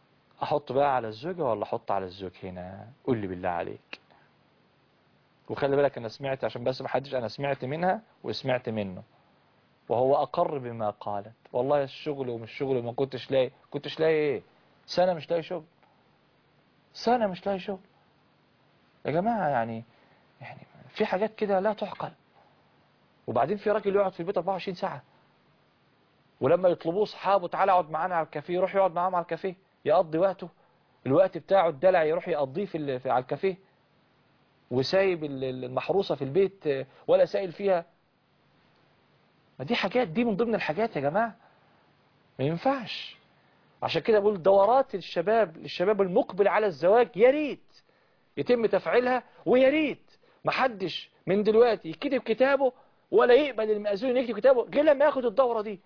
احط بقى على الزوجة ولا احط على الزوج هنا قول لي بالله عليك وخلي بالك انا سمعت عشان بس ما حدش انا سمعت منها وسمعت منه وهو اقر بما قالت والله الشغل ومش شغل وما كنتش لاقي كنتش لاقي ايه سنة مش لاقي شغل سنة مش لاقي شغل يا جماعة يعني يعني في حاجات كده لا تعقل وبعدين في راجل يقعد في البيت 24 ساعة ولما يطلبوه اصحابه تعالى اقعد معانا على الكافيه يروح يقعد معاهم على الكافيه يقضي وقته الوقت بتاعه الدلع يروح يقضيه في, ال- في على الكافيه وسايب ال- ال- المحروسة في البيت آه، ولا سائل فيها ما دي حاجات دي من ضمن الحاجات يا جماعة ما ينفعش عشان كده بقول دورات الشباب للشباب المقبل على الزواج يا ريت يتم تفعيلها ويا ريت محدش من دلوقتي يكتب كتابه ولا يقبل المأذون يكتب كتابه غير لما ياخد الدورة دي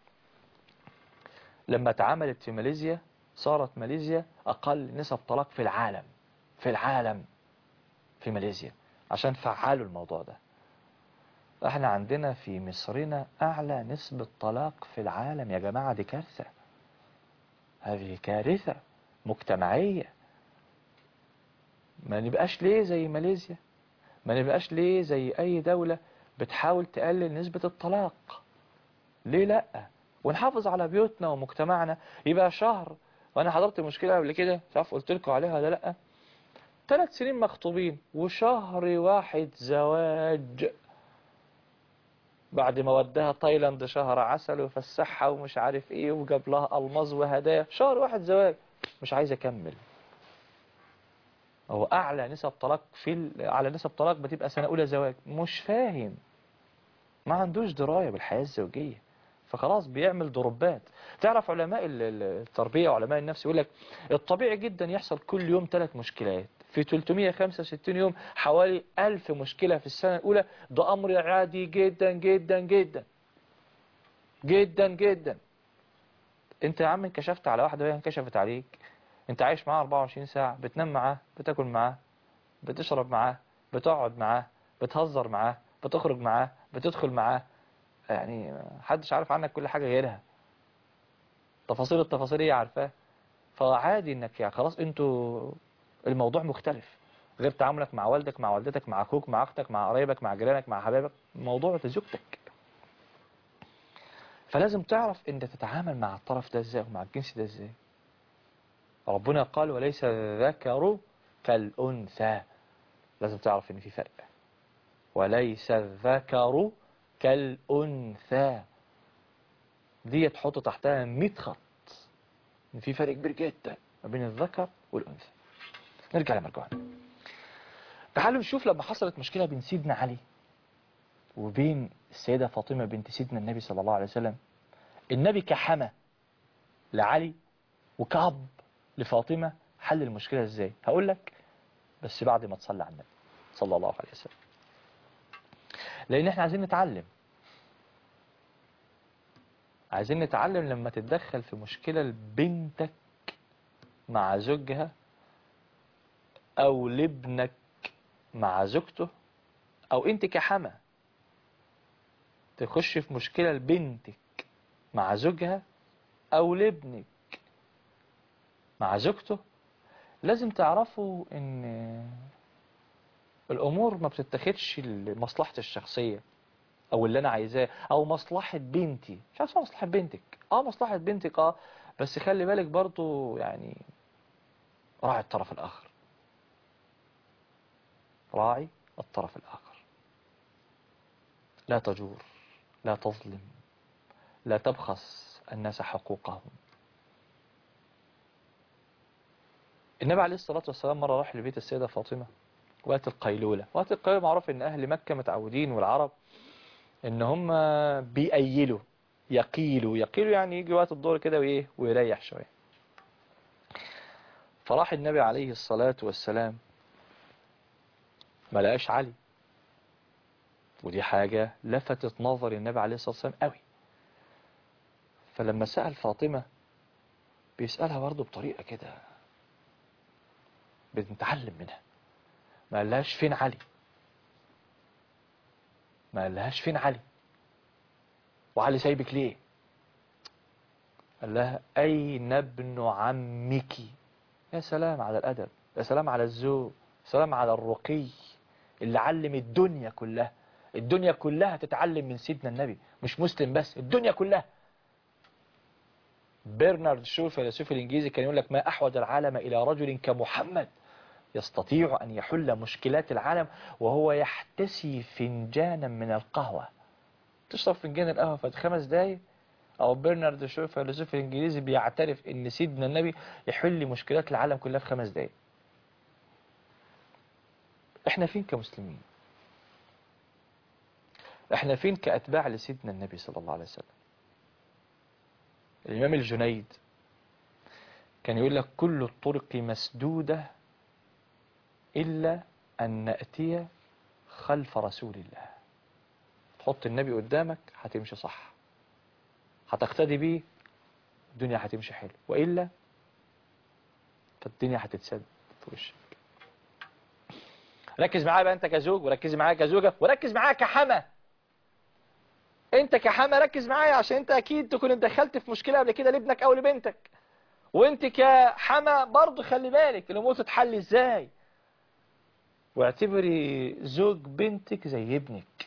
لما اتعملت في ماليزيا صارت ماليزيا أقل نسب طلاق في العالم في العالم في ماليزيا عشان فعلوا الموضوع ده احنا عندنا في مصرنا أعلى نسبة طلاق في العالم يا جماعة دي كارثة هذه كارثة مجتمعية ما نبقاش ليه زي ماليزيا ما نبقاش ليه زي أي دولة بتحاول تقلل نسبة الطلاق ليه لأ ونحافظ على بيوتنا ومجتمعنا يبقى شهر وأنا حضرت مشكلة قبل كده مش عارف قلت لكم عليها ولا لأ ثلاث سنين مخطوبين وشهر واحد زواج بعد ما وداها تايلاند شهر عسل وفسحها ومش عارف ايه وجاب لها الماظ وهدايا شهر واحد زواج مش عايز اكمل هو اعلى نسب طلاق في ال- اعلى نسب طلاق بتبقى سنه اولى زواج مش فاهم ما عندوش درايه بالحياه الزوجيه فخلاص بيعمل ضربات تعرف علماء ال- ال- التربيه وعلماء النفس يقول لك الطبيعي جدا يحصل كل يوم ثلاث مشكلات في 365 يوم حوالي 1000 مشكله في السنه الاولى ده امر عادي جدا جدا جدا جدا جدا انت يا عم انكشفت على واحده وهي انكشفت عليك انت عايش معاه 24 ساعه بتنام معاه بتاكل معاه بتشرب معاه بتقعد معاه بتهزر معاه بتخرج معاه بتدخل معاه يعني محدش عارف عنك كل حاجه غيرها تفاصيل التفاصيل هي عارفاه فعادي انك يعني خلاص انتوا الموضوع مختلف غير تعاملك مع والدك مع والدتك مع اخوك مع اختك مع قرايبك مع جيرانك مع حبايبك موضوع زوجتك فلازم تعرف انت تتعامل مع الطرف ده ازاي ومع الجنس ده ازاي ربنا قال وليس الذكر كالأنثى لازم تعرف ان في فرق وليس الذكر كالأنثى دي تحط تحتها 100 خط ان في فرق كبير جدا ما بين الذكر والأنثى نرجع لمرجوعنا تعالوا نشوف لما حصلت مشكلة بين سيدنا علي وبين السيدة فاطمة بنت سيدنا النبي صلى الله عليه وسلم النبي كحمى لعلي وكعب لفاطمة حل المشكلة ازاي هقول لك بس بعد ما تصلي على النبي صلى الله عليه وسلم لان احنا عايزين نتعلم عايزين نتعلم لما تتدخل في مشكلة لبنتك مع زوجها او لابنك مع زوجته او انت كحمى تخش في مشكلة لبنتك مع زوجها او لابنك مع زوجته لازم تعرفوا ان الامور ما بتتاخدش لمصلحتي الشخصية او اللي انا عايزاه او مصلحة بنتي مش عارف مصلحة بنتك اه مصلحة بنتك اه بس خلي بالك برضو يعني راعي الطرف الاخر راعي الطرف الاخر لا تجور لا تظلم لا تبخس الناس حقوقهم النبي عليه الصلاة والسلام مرة راح لبيت السيدة فاطمة وقت القيلولة وقت القيلولة معروف ان اهل مكة متعودين والعرب ان هم بيأيلوا يقيلوا يقيلوا يعني يجي وقت الظهر كده وايه ويريح شوية فراح النبي عليه الصلاة والسلام ما لقاش علي ودي حاجة لفتت نظر النبي عليه الصلاة والسلام قوي فلما سأل فاطمة بيسألها برضه بطريقة كده بنتعلم منها ما قالهاش فين علي ما قالهاش فين علي وعلي سايبك ليه قال لها أين ابن عمك يا سلام على الأدب يا سلام على الذوق يا سلام على الرقي اللي علم الدنيا كلها الدنيا كلها تتعلم من سيدنا النبي مش مسلم بس الدنيا كلها برنارد شو الفيلسوف الإنجليزي كان يقول لك ما أحوج العالم إلى رجل كمحمد يستطيع أن يحل مشكلات العالم وهو يحتسي فنجانا من القهوة تشرب فنجان القهوة في خمس دقايق أو برنارد شو الفيلسوف الإنجليزي بيعترف إن سيدنا النبي يحل مشكلات العالم كلها في خمس دقايق احنا فين كمسلمين احنا فين كأتباع لسيدنا النبي صلى الله عليه وسلم الإمام الجنيد كان يقول لك كل الطرق مسدودة إلا أن نأتي خلف رسول الله تحط النبي قدامك هتمشي صح هتقتدي بيه الدنيا هتمشي حلو وإلا فالدنيا هتتسد في وشك ركز معايا بقى انت كزوج وركز معايا كزوجة وركز معايا كحما انت كحما ركز معايا عشان انت اكيد تكون اتدخلت في مشكلة قبل كده لابنك او لبنتك وانت كحما برضه خلي بالك الامور تتحل ازاي واعتبري زوج بنتك زي ابنك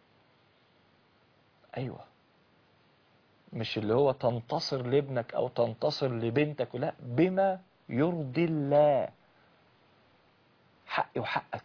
ايوه مش اللي هو تنتصر لابنك او تنتصر لبنتك لا بما يرضي الله حقي وحقك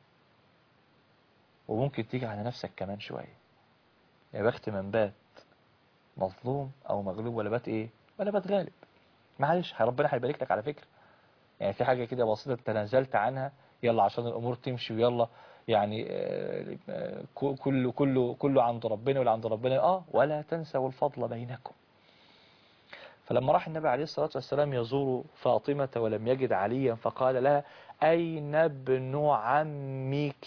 وممكن تيجي على نفسك كمان شوية يا بخت من بات مظلوم او مغلوب ولا بات ايه ولا بات غالب معلش ربنا هيبارك لك على فكرة يعني في حاجة كده بسيطة تنازلت عنها يلا عشان الامور تمشي ويلا يعني آه، كله كله كله عند ربنا ولا عند ربنا اه ولا تنسوا الفضل بينكم فلما راح النبي عليه الصلاة والسلام يزور فاطمة ولم يجد عليا فقال لها أين ابن عمك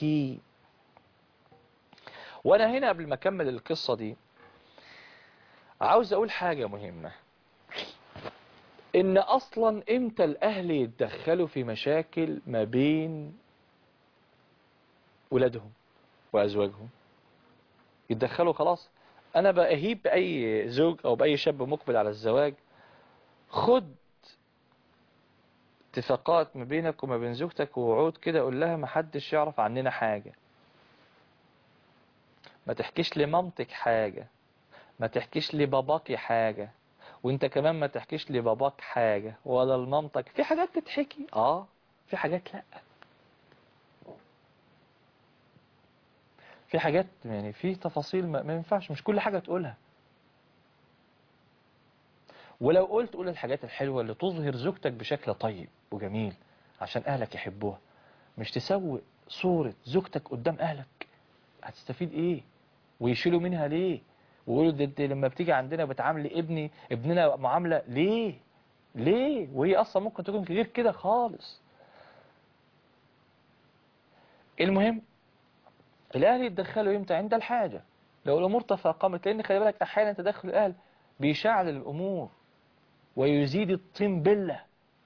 وأنا هنا قبل ما أكمل القصة دي عاوز أقول حاجة مهمة إن أصلا إمتى الأهل يتدخلوا في مشاكل ما بين ولادهم وأزواجهم يتدخلوا خلاص أنا بأهيب بأي زوج أو بأي شاب مقبل على الزواج خد اتفاقات ما بينك وما بين زوجتك ووعود كده قول لها ما حدش يعرف عننا حاجة ما تحكيش لمامتك حاجة ما تحكيش لباباكي حاجة وانت كمان ما تحكيش لباباك حاجة ولا لمامتك في حاجات تتحكي اه في حاجات لا في حاجات يعني في تفاصيل ما, ما ينفعش مش كل حاجة تقولها ولو قلت قول الحاجات الحلوة اللي تظهر زوجتك بشكل طيب وجميل عشان أهلك يحبوها مش تسوي صورة زوجتك قدام أهلك هتستفيد إيه ويشيلوا منها ليه ويقولوا ده انت لما بتيجي عندنا بتعاملي ابني ابننا معاملة ليه ليه وهي أصلا ممكن تكون غير كده خالص المهم الأهل يتدخلوا امتى عند الحاجة لو الأمور تفاقمت لأن خلي بالك أحيانا تدخل الأهل بيشعل الأمور ويزيد الطين بلة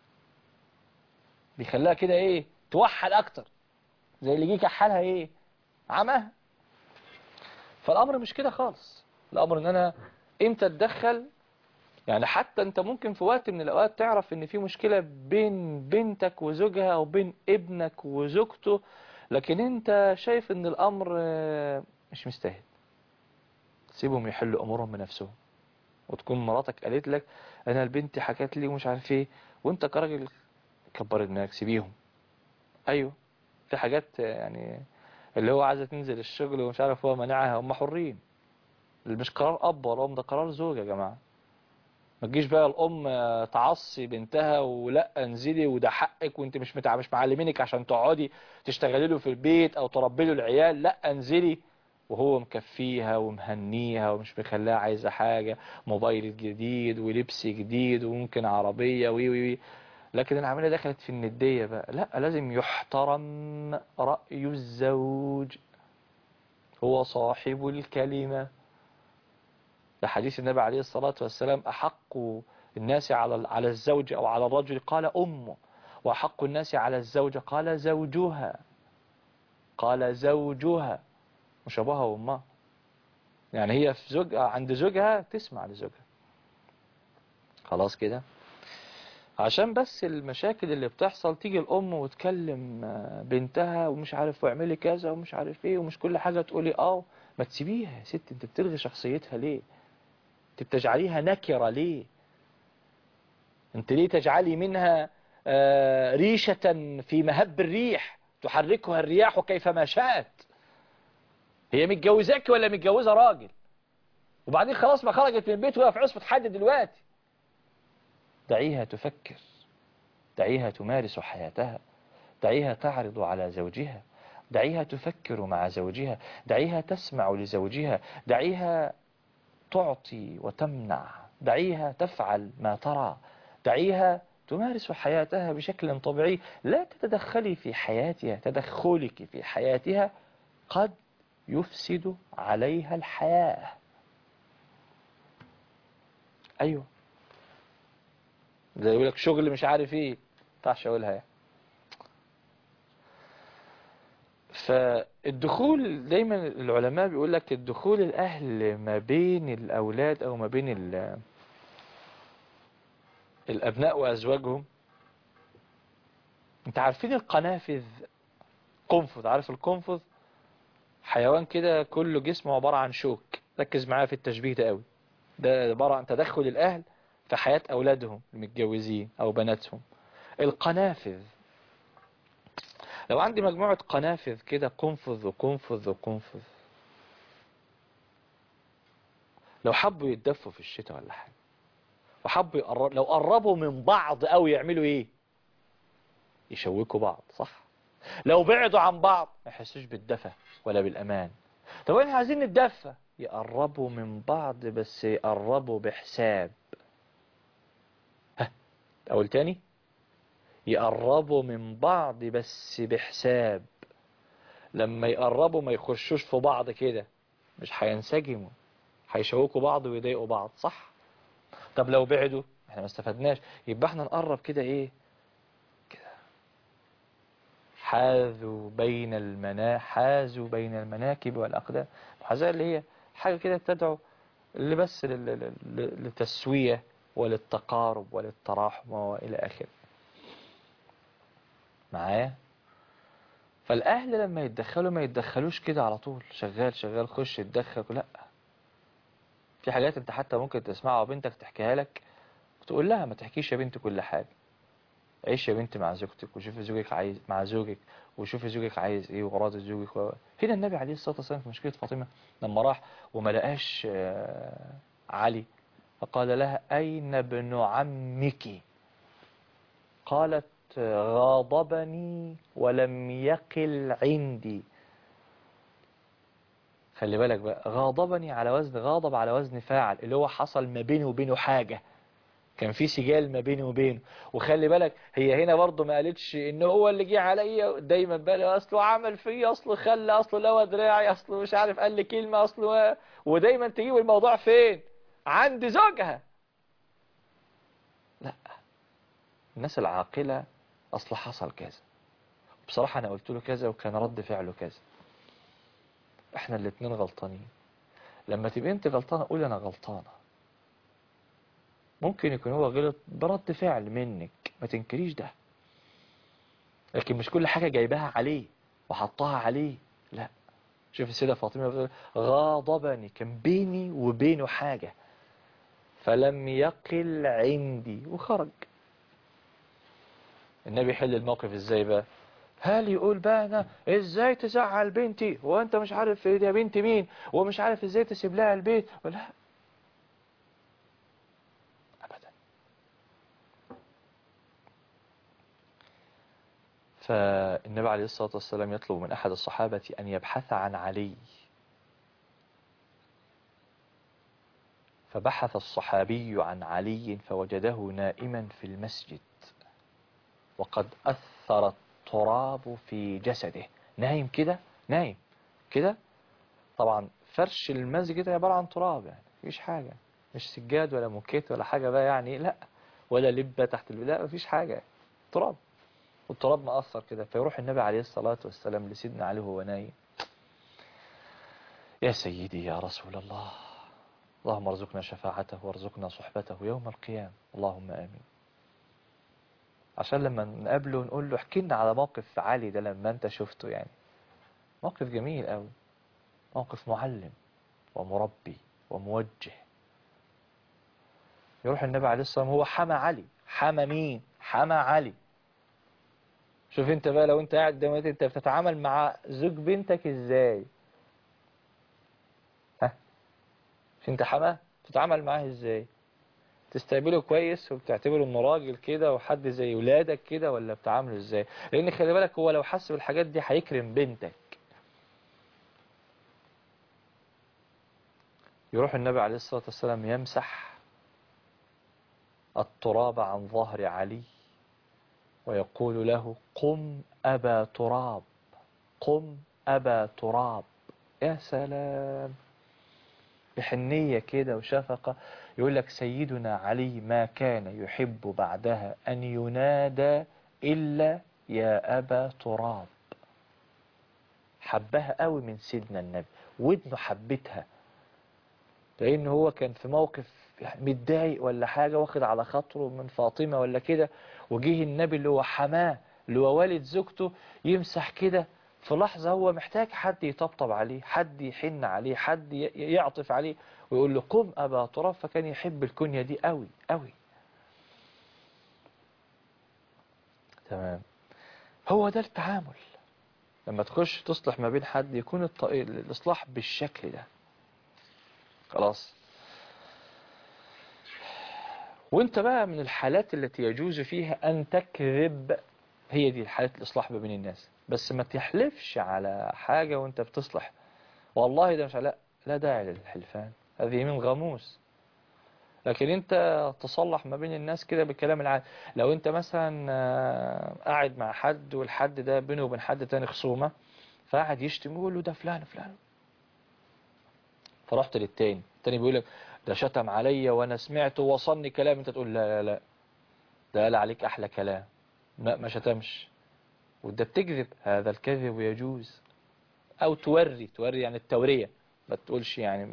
بيخليها كده ايه توحل اكتر زي اللي جه كحلها ايه عماها فالامر مش كده خالص الامر ان انا امتى اتدخل يعني حتى انت ممكن في وقت من الاوقات تعرف ان في مشكلة بين بنتك وزوجها او بين ابنك وزوجته لكن انت شايف ان الامر مش مستاهل سيبهم يحلوا امورهم بنفسهم وتكون مراتك قالت لك انا البنت حكت لي ومش عارف ايه وانت كراجل كبر دماغك سيبيهم ايوه في حاجات يعني اللي هو عايزه تنزل الشغل ومش عارف هو منعها هم حرين اللي مش قرار اب ولا ام ده قرار زوج يا جماعه ما تجيش بقى الام تعصي بنتها ولا انزلي وده حقك وانت مش متع... مش معلمينك عشان تقعدي تشتغلي له في البيت او تربي له العيال لا انزلي وهو مكفيها ومهنيها ومش مخليها عايزة حاجة موبايل جديد ولبس جديد وممكن عربية وي وي وي لكن العملية دخلت في الندية بقى لا لازم يحترم رأي الزوج هو صاحب الكلمة ده حديث النبي عليه الصلاة والسلام أحق الناس على على الزوج أو على الرجل قال أمه وأحق الناس على الزوجة قال زوجها قال زوجها مش أبوها وأمها يعني هي في زوج عند زوجها تسمع لزوجها خلاص كده عشان بس المشاكل اللي بتحصل تيجي الأم وتكلم آه، بنتها ومش عارف واعملي كذا ومش عارف ايه ومش كل حاجة تقولي اه ما تسيبيها يا ست انت بتلغي شخصيتها ليه انت بتجعليها نكرة ليه انت ليه تجعلي منها آه، ريشة في مهب الريح تحركها الرياح كيفما شاءت هي متجوزاك ولا متجوزة راجل وبعدين خلاص ما خرجت من البيت وهي في عصفة حد دلوقتي دعيها تفكر دعيها تمارس حياتها دعيها تعرض على زوجها دعيها تفكر مع زوجها دعيها تسمع لزوجها دعيها تعطي وتمنع دعيها تفعل ما ترى دعيها تمارس حياتها بشكل طبيعي لا تتدخلي في حياتها تدخلك في حياتها قد يفسد عليها الحياة أيوه زي يقول لك شغل مش عارف ايه ينفعش اقولها يعني فالدخول دايما العلماء بيقول لك الدخول الاهل ما بين الاولاد او ما بين ال- الابناء وازواجهم انت عارفين القنافذ قنفذ عارف القنفذ حيوان كده كله جسمه عبارة عن شوك ركز معايا في التشبيه ده قوي ده عبارة عن تدخل الاهل في حياة أولادهم المتجوزين أو بناتهم القنافذ لو عندي مجموعة قنافذ كده قنفذ وقنفذ وقنفذ لو حبوا يتدفوا في الشتاء ولا حاجة وحبوا يقرب لو قربوا من بعض أو يعملوا إيه يشوكوا بعض صح لو بعدوا عن بعض ما يحسوش بالدفى ولا بالأمان طب احنا عايزين نتدفى يقربوا من بعض بس يقربوا بحساب أقول تاني يقربوا من بعض بس بحساب لما يقربوا ما يخشوش في بعض كده مش هينسجموا هيشوكوا بعض ويضايقوا بعض صح طب لو بعدوا احنا ما استفدناش يبقى احنا نقرب كده ايه كده حاذوا بين المنا حازوا بين المناكب والأقدام الحذاء اللي هي حاجة كده تدعو اللي بس لل- لل- لل- للتسوية وللتقارب وللتراحم وإلى آخره معايا فالأهل لما يتدخلوا ما يتدخلوش كده على طول شغال شغال خش يتدخل لا في حاجات انت حتى ممكن تسمعها وبنتك تحكيها لك وتقول لها ما تحكيش يا بنت كل حاجة عيش يا بنت مع زوجتك وشوفي زوجك عايز مع زوجك وشوفي زوجك عايز ايه وغراض زوجك و... هنا النبي عليه الصلاة والسلام في مشكلة فاطمة لما راح وما لقاش آه، علي فقال لها أين ابن عمك قالت غاضبني ولم يقل عندي خلي بالك بقى غاضبني على وزن غاضب على وزن فاعل اللي هو حصل ما بيني وبينه حاجة كان في سجال ما بيني وبينه وخلي بالك هي هنا برضه ما قالتش ان هو اللي جه عليا دايما بقى اصله عمل فيا اصله خلى اصله لوى دراعي اصله مش عارف قال لي كلمه اصله ودايما تجيب الموضوع فين عند زوجها لا الناس العاقله اصل حصل كذا بصراحه انا قلت له كذا وكان رد فعله كذا احنا الاتنين غلطانين لما تبقى انت غلطانه قول انا غلطانه ممكن يكون هو غلط برد فعل منك ما تنكريش ده لكن مش كل حاجة جايباها عليه وحطها عليه لا شوف السيدة فاطمة بتقول غاضبني كان بيني وبينه حاجة فلم يقل عندي وخرج النبي يحل الموقف ازاي بقى هل يقول بقى انا ازاي تزعل بنتي وانت مش عارف يا بنت مين ومش عارف ازاي تسيب لها البيت ولا ابدا فالنبي عليه الصلاة والسلام يطلب من أحد الصحابة أن يبحث عن علي فبحث الصحابي عن علي فوجده نائما في المسجد وقد أثر التراب في جسده نايم كده نايم كده طبعا فرش المسجد عبارة عن تراب يعني مفيش حاجة مش سجاد ولا موكيت ولا حاجة بقى يعني لا ولا لبة تحت اللبة لا مفيش حاجة تراب والتراب مأثر كده فيروح النبي عليه الصلاة والسلام لسيدنا علي وهو نايم يا سيدي يا رسول الله اللهم ارزقنا شفاعته وارزقنا صحبته يوم القيامة اللهم آمين عشان لما نقابله نقول له احكي لنا على موقف علي ده لما انت شفته يعني موقف جميل قوي موقف معلم ومربي وموجه يروح النبي عليه الصلاة والسلام هو حمى علي حمى مين حمى علي شوف انت بقى لو انت قاعد دلوقتي انت بتتعامل مع زوج بنتك ازاي ها مش انت حماه بتتعامل معاه ازاي تستقبله كويس وبتعتبره انه راجل كده وحد زي ولادك كده ولا بتعامله ازاي لان خلي بالك هو لو حس بالحاجات دي هيكرم بنتك يروح النبي عليه الصلاة والسلام يمسح التراب عن ظهر علي ويقول له قم أبا تراب قم أبا تراب يا سلام بحنية كده وشفقة يقول لك سيدنا علي ما كان يحب بعدها أن ينادى إلا يا أبا تراب حبها قوي من سيدنا النبي ودنه حبتها لأن هو كان في موقف متضايق ولا حاجة واخد على خاطره من فاطمة ولا كده وجيه النبي اللي هو حماه اللي هو والد زوجته يمسح كده في لحظة هو محتاج حد يطبطب عليه حد يحن عليه حد ي- يعطف عليه ويقول له قم أبا تراب فكان يحب الكنية دي قوي قوي تمام هو ده التعامل لما تخش تصلح ما بين حد يكون الط- الإصلاح بالشكل ده خلاص وانت بقى من الحالات التي يجوز فيها أن تكذب هي دي حالة الإصلاح ما بين الناس بس ما تحلفش على حاجة وانت بتصلح والله ده مش لا لا داعي للحلفان هذه يمين غموس لكن انت تصلح ما بين الناس كده بالكلام العادي لو انت مثلا آه، قاعد مع حد والحد ده بينه وبين حد تاني خصومة فقعد يشتم يقول له ده فلان فلان فرحت للتاني التاني بيقول لك ده شتم عليا وانا سمعته وصلني كلام انت تقول لا لا لا ده قال عليك احلى كلام لا ما شتمش وده بتكذب هذا الكذب يجوز او توري توري يعني التورية ما تقولش يعني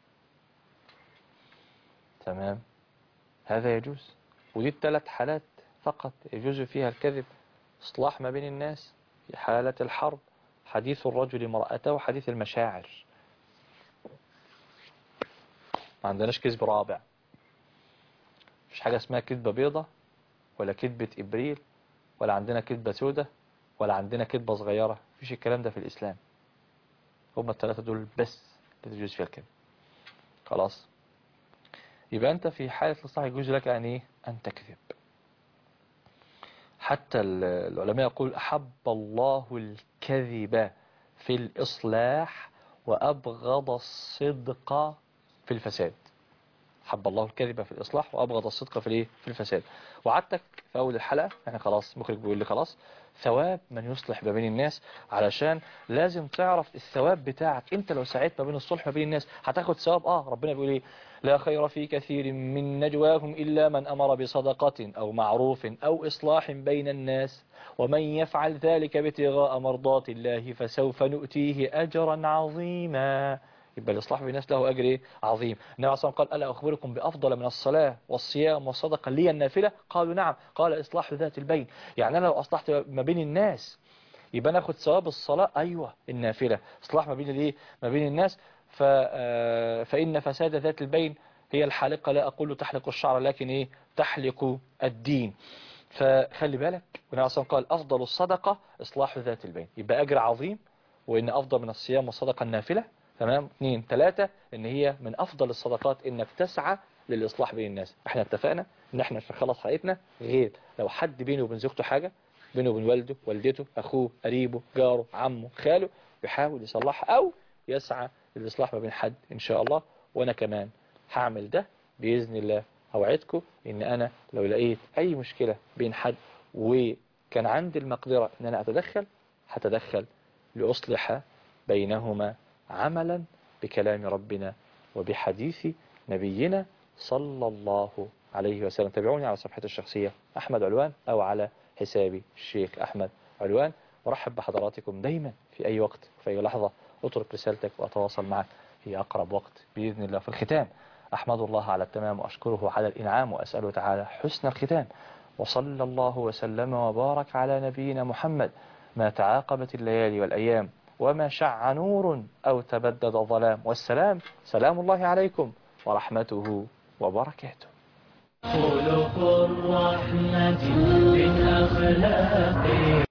تمام هذا يجوز ودي الثلاث حالات فقط يجوز فيها الكذب اصلاح ما بين الناس في حالة الحرب حديث الرجل امرأته وحديث المشاعر ما عندناش كذب رابع مش حاجة اسمها كذبة بيضة ولا كذبة إبريل ولا عندنا كذبة سودة ولا عندنا كذبة صغيرة مفيش الكلام ده في الإسلام هما الثلاثة دول بس اللي تجوز فيها الكذب خلاص يبقى أنت في حالة الإصلاح يجوز لك أن إيه أن تكذب حتى ال- العلماء يقول أحب الله الكذب في الإصلاح وأبغض الصدق في الفساد حب الله الكذب في الإصلاح وأبغض الصدق في الإيه في الفساد وعدتك في أول الحلقة يعني خلاص مخرج بيقول لي خلاص ثواب من يصلح ما بين الناس علشان لازم تعرف الثواب بتاعك انت لو سعيت ما بين الصلح ما بين الناس هتاخد ثواب اه ربنا بيقول ايه لا خير في كثير من نجواهم إلا من أمر بصدقة أو معروف أو إصلاح بين الناس ومن يفعل ذلك ابتغاء مرضات الله فسوف نؤتيه أجرا عظيما يبقى الإصلاح بين الناس له أجر إيه؟ عظيم النبي عليه الصلاة والسلام قال ألا أخبركم بأفضل من الصلاة والصيام والصدقة لي النافلة قالوا نعم قال إصلاح ذات البين يعني أنا لو أصلحت ما بين الناس يبقى ناخد ثواب الصلاة أيوة النافلة إصلاح ما بين الإيه ما بين الناس ف... آه، فإن فساد ذات البين هي الحالقة لا أقول تحلق الشعر لكن إيه تحلق الدين فخلي بالك والنبي صلى الله عليه وسلم قال أفضل الصدقة إصلاح ذات البين يبقى أجر عظيم وإن أفضل من الصيام والصدقة النافلة تمام اثنين ثلاثة إن هي من أفضل الصدقات إنك تسعى للإصلاح بين الناس احنا اتفقنا إن احنا مش هنخلص حلقتنا غير لو حد بينه وبين زوجته حاجة بينه وبين والده والدته أخوه قريبه جاره عمه خاله يحاول يصلحها أو يسعى للإصلاح ما بين حد إن شاء الله وأنا كمان هعمل ده بإذن الله أوعدكم إن أنا لو لقيت أي مشكلة بين حد وكان عندي المقدرة إن أنا أتدخل هتدخل لأصلح بينهما عملا بكلام ربنا وبحديث نبينا صلى الله عليه وسلم تابعوني على صفحتي الشخصية أحمد علوان أو على حسابي الشيخ أحمد علوان ورحب بحضراتكم دايما في أي وقت وفي أي لحظة اترك رسالتك وأتواصل معك في أقرب وقت بإذن الله في الختام أحمد الله على التمام وأشكره على الإنعام وأسأله تعالى حسن الختام وصلى الله وسلم وبارك على نبينا محمد ما تعاقبت الليالي والأيام وما شع نور أو تبدد ظلام والسلام سلام الله عليكم ورحمته وبركاته خلق الرحمة من أخلاقه